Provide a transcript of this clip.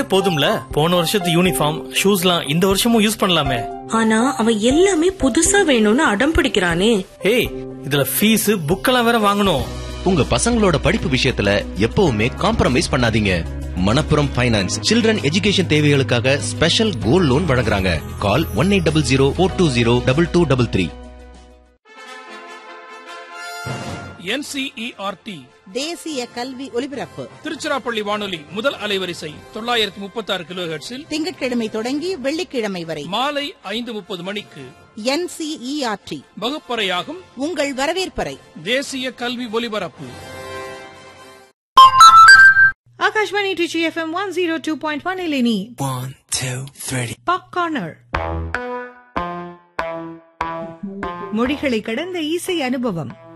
போதும்ல போன வருஷத்து யூனிஃபார்ம் ஷூஸ்லாம் இந்த வருஷமும் யூஸ் பண்ணலாமே ஆனா அவன் எல்லாமே புதுசா வேணும்னு அடம் பிடிக்கிறானே ஏய் இதுல ஃபீஸ் புக்கெல்லாம் வேற வாங்கணும் உங்க பசங்களோட படிப்பு விஷயத்துல எப்பவுமே காம்ப்ரமைஸ் பண்ணாதீங்க மணப்புரம் ஃபைனான்ஸ் சில்ட்ரன் எஜுகேஷன் தேவைகளுக்காக ஸ்பெஷல் கோல்ட் லோன் வழங்குறாங்க call one eight double zero four two zero double two double three NCERT தேசிய கல்வி ஒலிபரப்பு திருச்சிராப்பள்ளி வானொலி முதல் அலைவரிசை தொள்ளாயிரத்தி முப்பத்தி ஆறு கிலோ திங்கட்கிழமை தொடங்கி வெள்ளிக்கிழமை வரை மாலை ஐந்து முப்பது மணிக்கு என்சிஇஆர்டி வகுப்பறையாகும் உங்கள் வரவேற்பறை தேசிய கல்வி ஒலிபரப்பு Akashvani Trichy FM one zero two point one ಇಲ್ಲಿ One, two, three. Pop corner மொழிகளை கடந்த இசை அனுபவம்